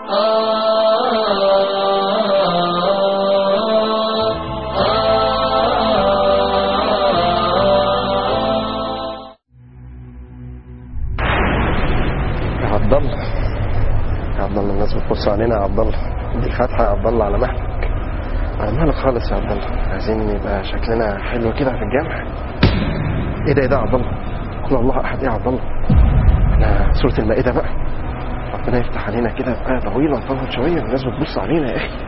يا عبد الله يا عبد الله الناس بتبص علينا يا عبد الله دي الفاتحه يا عبد الله على مهلك على مهلك خالص يا عبد الله عايزين يبقى شكلنا حلو كده في الجامع ايه ده ايه ده يا عبد الله قل الله احد ايه يا عبد الله احنا سوره المائده بقى ربنا يفتح علينا كده بآية طويلة نطول شوية الناس بتبص علينا يا أخي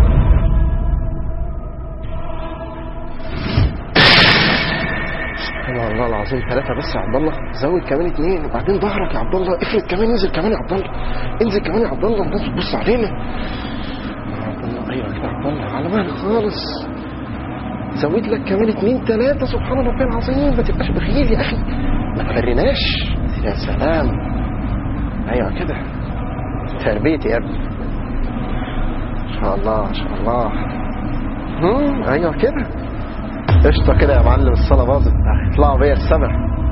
سبحان الله العظيم ثلاثة بس يا عبد الله زود كمان اثنين وبعدين ظهرك يا عبد الله افرد كمان انزل كمان يا عبد الله انزل كمان يا عبد الله الناس بتبص علينا يا عبد الله ايوه كده يا عبد الله على مهلك خالص زود لك كمان اثنين ثلاثة سبحان ربي العظيم ما تبقاش بخيل يا أخي ما تفرناش يا سلام ايوه كده تربيتي يا ابني ان شاء الله ان شاء الله هم ايوه كده قشطه كده يا معلم الصلاه باظت اطلعوا بيا السما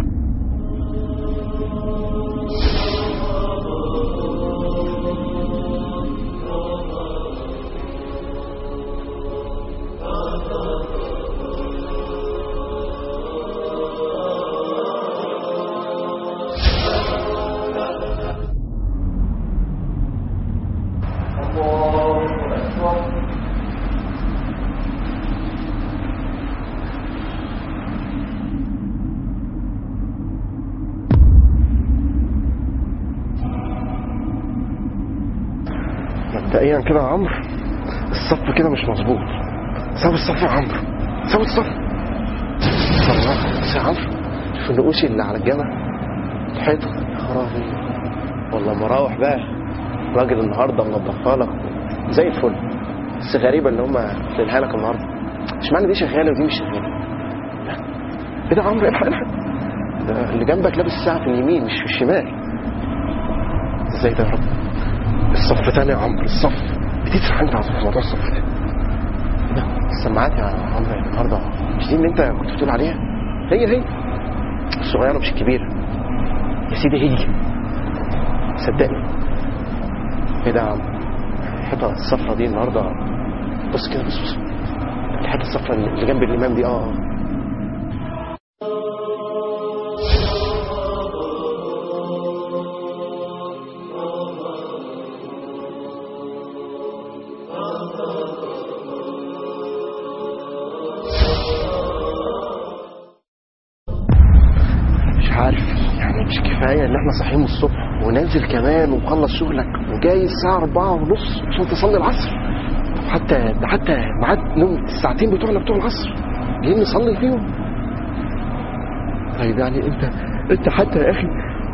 مبدئيا كده يا عمرو الصف كده مش مظبوط سوي الصف يا عمرو سوي الصف الله بس يا عمرو شوف النقوش اللي على الجامع الحيطه يا خرابي والله مراوح بقى راجل النهارده منضفها لك زي الفل بس غريبه ان هم قايلينها لك النهارده اشمعنى دي شغاله ودي مش شغاله لا. ايه ده يا عمرو الحق الحق ده اللي جنبك لابس ساعه في اليمين مش في الشمال ازاي ده يا رب الصف تاني يا عمرو الصف بتسرح انت في موضوع الصف ده ايه ده السماعات يا عمرو النهارده مش دي اللي انت كنت بتقول عليها هي هي الصغيره مش الكبيره يا سيدي هي صدقني ايه ده يا عم الحيطه الصفرا دي النهارده بص كده بص بص الحته الصفرا اللي جنب الامام دي اه اه مش عارف يعني مش كفايه ان احنا صاحيين من الصبح ونازل كمان ومخلص شغلك وجاي الساعه أربعة ونص عشان تصلي العصر طب حتى ده حتى ميعاد نوم الساعتين بتوعنا بتوع العصر جايين نصلي فيهم طيب يعني انت انت حتى يا اخي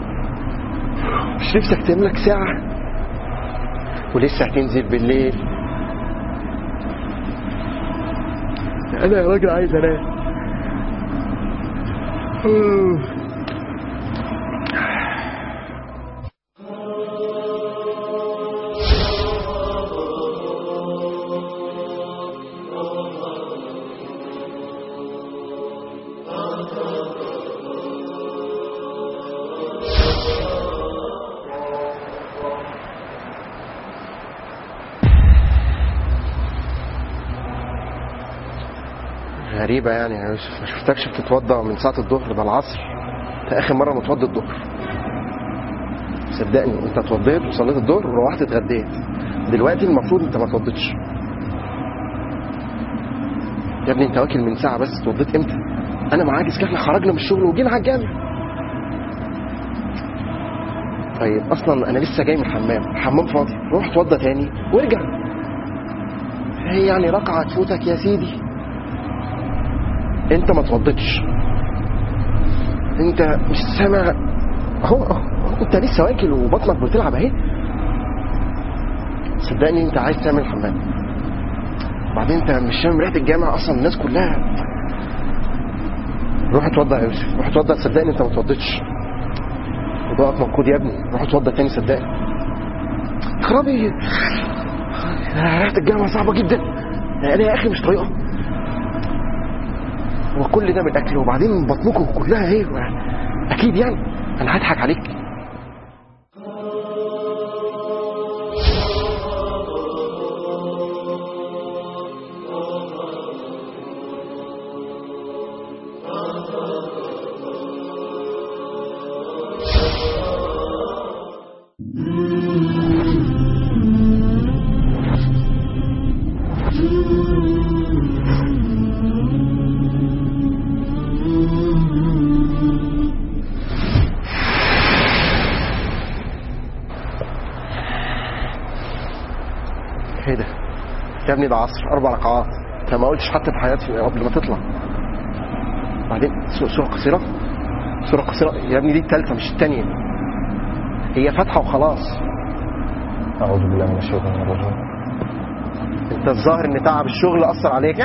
مش نفسك تملك ساعه ولسه هتنزل بالليل انا يا راجل عايز انام غريبة يعني يا يوسف ما شفتكش بتتوضى من ساعة الظهر ده العصر انت آخر مرة متوضى الظهر صدقني انت اتوضيت وصليت الظهر وروحت اتغديت دلوقتي المفروض انت ما اتوضيتش يا ابني انت واكل من ساعة بس اتوضيت امتى؟ انا معاك احنا خرجنا من الشغل وجينا على الجامع طيب اصلا انا لسه جاي من الحمام الحمام فاضي روح اتوضى تاني وارجع هي يعني ركعة تفوتك يا سيدي انت ما اتوضيتش انت مش سامع اهو اهو انت لسه واكل وبطنك بتلعب اهي صدقني انت عايز تعمل حمام بعدين انت مش شامم ريحه الجامع اصلا الناس كلها روح اتوضى يا يوسف روح اتوضى صدقني انت ما اتوضيتش وضوءك موجود يا ابني روح اتوضى تاني صدقني خرابي ريحه الجامع صعبه جدا انا يا اخي مش طايقها وكل ده من الاكل وبعدين بطنكم كلها ايه اكيد يعني انا هضحك عليك يا ابني ده عصر اربع ركعات انت ما قلتش حتى تحياتي قبل ما تطلع بعدين سو- سوره قصيره سوره قصيره يا ابني دي الثالثه مش الثانيه هي فاتحه وخلاص أعوذ بالله من الشيطان الرجيم انت الظاهر ان تعب الشغل اثر عليك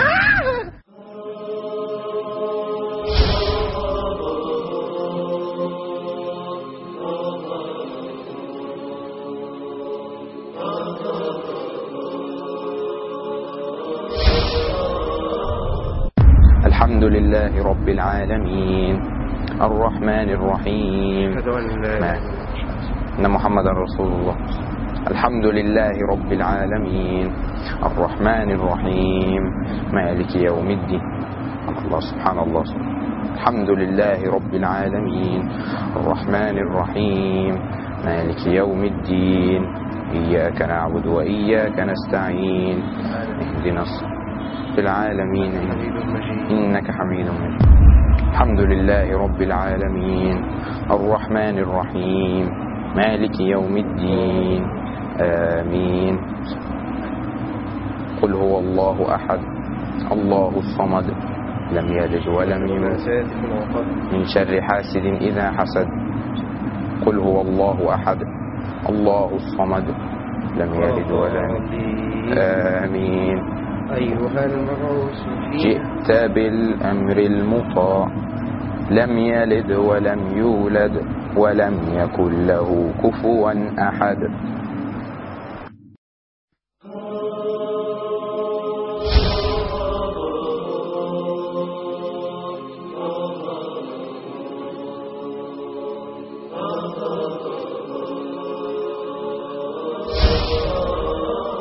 الحمد لله رب العالمين الرحمن الرحيم ما- ان محمدا رسول الله الحمد لله رب العالمين الرحمن الرحيم مالك يوم الدين الله سبحان الله الحمد لله رب العالمين الرحمن الرحيم مالك يوم الدين إياك نعبد وإياك نستعين اهدنا الصراط العالمين إنك حميد مجيد الحمد لله رب العالمين الرحمن الرحيم مالك يوم الدين آمين قل هو الله أحد الله الصمد لم يلد ولم يولد من شر حاسد إذا حسد قل هو الله أحد الله الصمد لم يلد ولم يولد آمين ايها المبعوث جئت بالأمر المطاع لم يلد ولم يولد ولم يكن له كفوا أحد